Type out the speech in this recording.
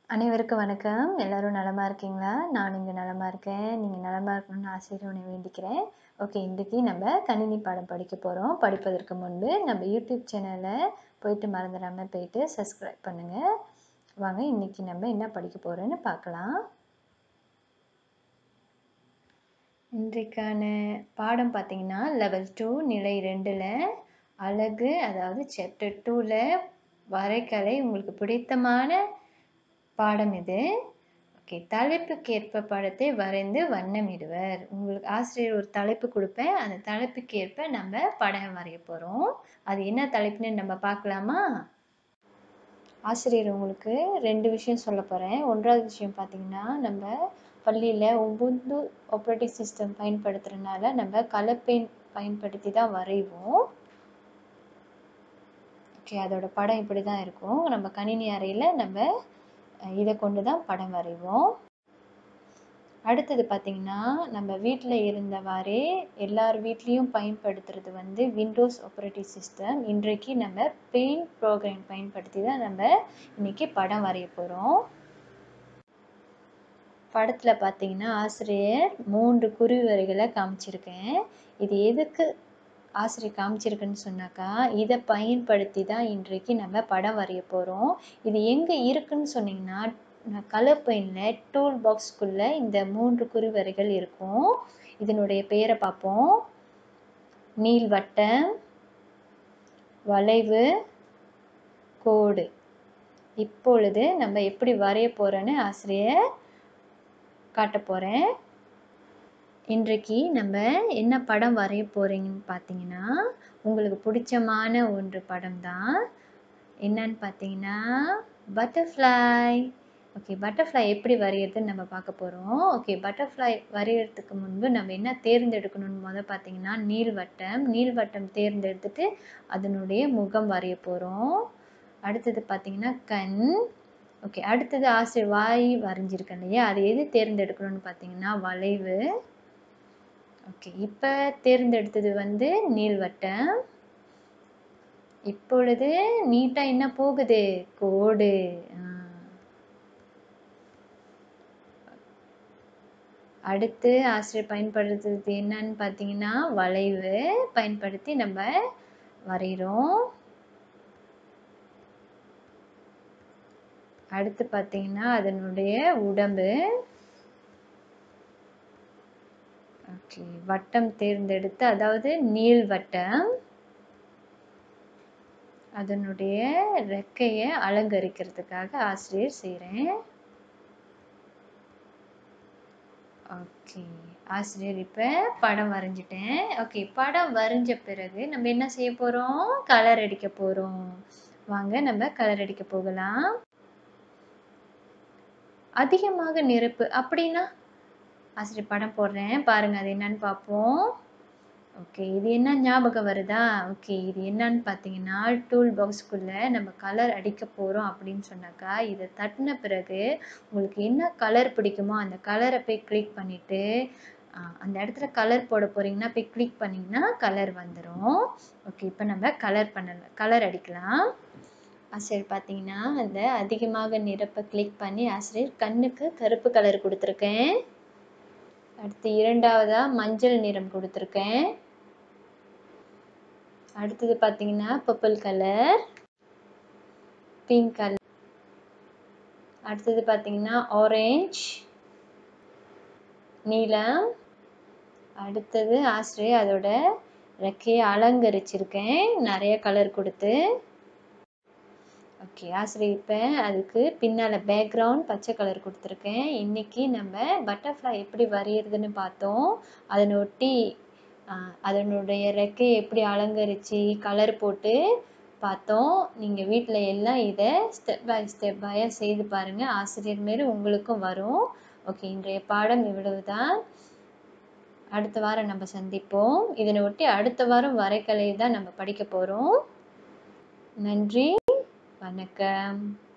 அனைவருக்கும் வணக்கம் எல்லாரும் நலமா இருக்கீங்களா நான் இங்கே நலமா இருக்கேன் நீங்கள் நலமா இருக்கணும்னு ஆசிரியர் உன்னை வேண்டிக்கிறேன் ஓகே இன்றைக்கி நம்ம கணினி பாடம் படிக்க போகிறோம் படிப்பதற்கு முன்பு நம்ம யூடியூப் சேனலை போயிட்டு மறந்துடாமல் போயிட்டு சப்ஸ்கிரைப் பண்ணுங்கள் வாங்க இன்றைக்கி நம்ம என்ன படிக்க போகிறோன்னு பார்க்கலாம் இன்றைக்கான பாடம் பார்த்தீங்கன்னா லெவல் டூ நிலை ரெண்டில் அழகு அதாவது சாப்டர் டூவில் வரைகலை உங்களுக்கு பிடித்தமான பாடம் இது ஓகே தலைப்புக்கேற்ப படத்தை வரைந்து வண்ணமிடுவர் உங்களுக்கு ஆசிரியர் ஒரு தலைப்பு கொடுப்பேன் அந்த தலைப்புக்கு ஏற்ப நம்ம படம் வரைய போகிறோம் அது என்ன தலைப்புன்னு நம்ம பார்க்கலாமா ஆசிரியர் உங்களுக்கு ரெண்டு விஷயம் சொல்ல போகிறேன் ஒன்றாவது விஷயம் பார்த்தீங்கன்னா நம்ம பள்ளியில் உபுந்து ஆப்ரேட்டிங் சிஸ்டம் பயன்படுத்துறதுனால நம்ம கலர் பெயிண்ட் பயன்படுத்தி தான் வரைவோம் ஓகே அதோட படம் இப்படி தான் இருக்கும் நம்ம கணினி அறையில் நம்ம இதை கொண்டு தான் படம் வரைவோம் அடுத்தது பார்த்திங்கன்னா நம்ம வீட்டில் இருந்தவாறே எல்லார் வீட்லேயும் பயன்படுத்துறது வந்து விண்டோஸ் ஆப்ரேட்டிங் சிஸ்டம் இன்றைக்கு நம்ம பெயிண்ட் ப்ரோக்ராம் பயன்படுத்தி தான் நம்ம இன்னைக்கு படம் வரைய போகிறோம் படத்தில் பார்த்தீங்கன்னா ஆசிரியர் மூன்று குருவரைகளை காமிச்சிருக்கேன் இது எதுக்கு ஆசிரியர் காமிச்சிருக்குன்னு சொன்னாக்கா இதை பயன்படுத்தி தான் இன்றைக்கு நம்ம படம் வரைய போகிறோம் இது எங்கே இருக்குன்னு சொன்னீங்கன்னா கலர் பெயிண்டில் டூல் பாக்ஸ்க்குள்ளே இந்த மூன்று குறிவரைகள் இருக்கும் இதனுடைய பெயரை பார்ப்போம் நீள்வட்டம் வளைவு கோடு இப்பொழுது நம்ம எப்படி வரைய போகிறோன்னு ஆசிரியர் காட்ட போகிறேன் இன்றைக்கு நம்ம என்ன படம் வரைய போகிறீங்கன்னு பார்த்தீங்கன்னா உங்களுக்கு பிடிச்சமான ஒன்று படம் தான் என்னன்னு பார்த்தீங்கன்னா பட்டர்ஃப்ளை ஓகே பட்டர்ஃப்ளை எப்படி வரைகிறதுன்னு நம்ம பார்க்க போகிறோம் ஓகே பட்டர்ஃப்ளை வரைகிறதுக்கு முன்பு நம்ம என்ன தேர்ந்தெடுக்கணும்னு முதல் பார்த்தீங்கன்னா நீள்வட்டம் நீள்வட்டம் தேர்ந்தெடுத்துட்டு அதனுடைய முகம் வரைய போகிறோம் அடுத்தது பார்த்தீங்கன்னா கண் ஓகே அடுத்தது ஆசிரியர் வாய் வரைஞ்சிருக்கேன் இல்லையா அது எது தேர்ந்தெடுக்கணும்னு பார்த்தீங்கன்னா வளைவு ஓகே இப்போ தேர்ந்தெடுத்தது வந்து நீள்வட்டம் இப்பொழுது நீட்டாக என்ன போகுது கோடு அடுத்து ஆசிரியர் பயன்படுத்துறது என்னன்னு பார்த்தீங்கன்னா வளைவு பயன்படுத்தி நம்ம வரைகிறோம் அடுத்து பார்த்தீங்கன்னா அதனுடைய உடம்பு ஓகே வட்டம் தேர்ந்தெடுத்து அதாவது நீள் வட்டம் அதனுடைய ரெக்கையை அலங்கரிக்கிறதுக்காக ஆசிரியர் செய்கிறேன் ஓகே ஆசிரியர் இப்போ படம் வரைஞ்சிட்டேன் ஓகே படம் வரைஞ்ச பிறகு நம்ம என்ன செய்ய போகிறோம் கலர் அடிக்க போகிறோம் வாங்க நம்ம கலர் அடிக்க போகலாம் அதிகமாக நிரப்பு அப்படின்னா ஆசிரியர் படம் போடுறேன் பாருங்க அது என்னன்னு பார்ப்போம் ஓகே இது என்ன ஞாபகம் வருதா ஓகே இது என்னன்னு பார்த்தீங்கன்னா டூல் பாக்ஸ்க்குள்ளே நம்ம கலர் அடிக்க போகிறோம் அப்படின்னு சொன்னாக்கா இதை தட்டின பிறகு உங்களுக்கு என்ன கலர் பிடிக்குமோ அந்த கலரை போய் கிளிக் பண்ணிவிட்டு அந்த இடத்துல கலர் போட போகிறீங்கன்னா போய் கிளிக் பண்ணிங்கன்னா கலர் வந்துடும் ஓகே இப்போ நம்ம கலர் பண்ணல கலர் அடிக்கலாம் ஆசிரியர் பார்த்தீங்கன்னா அந்த அதிகமாக நிரப்ப கிளிக் பண்ணி ஆசிரியர் கண்ணுக்கு கருப்பு கலர் கொடுத்துருக்கேன் அடுத்து இரண்டாவதாக மஞ்சள் நிறம் கொடுத்துருக்கேன் அடுத்தது பார்த்தீங்கன்னா பர்பிள் கலர் பிங்க் கலர் அடுத்தது பார்த்தீங்கன்னா ஆரேஞ்ச் நீலம் அடுத்தது ஆசிரியர் அதோட ரெக்கையை அலங்கரிச்சிருக்கேன் நிறைய கலர் கொடுத்து ஓகே ஆசிரியர் இப்போ அதுக்கு பின்னால் பேக்ரவுண்ட் பச்சை கலர் கொடுத்துருக்கேன் இன்றைக்கி நம்ம பட்டர்ஃப்ளை எப்படி வரைகிறதுன்னு பார்த்தோம் அதனை ஒட்டி அதனுடைய ரெக்கையை எப்படி அலங்கரித்து கலர் போட்டு பார்த்தோம் நீங்கள் வீட்டில் எல்லாம் இதை ஸ்டெப் பை ஸ்டெப் பையாக செய்து பாருங்கள் ஆசிரியர் மாரி உங்களுக்கும் வரும் ஓகே இன்றைய பாடம் இவ்வளவு தான் அடுத்த வாரம் நம்ம சந்திப்போம் இதனை ஒட்டி அடுத்த வாரம் வரைக்கலை தான் நம்ம படிக்க போகிறோம் நன்றி வணக்கம்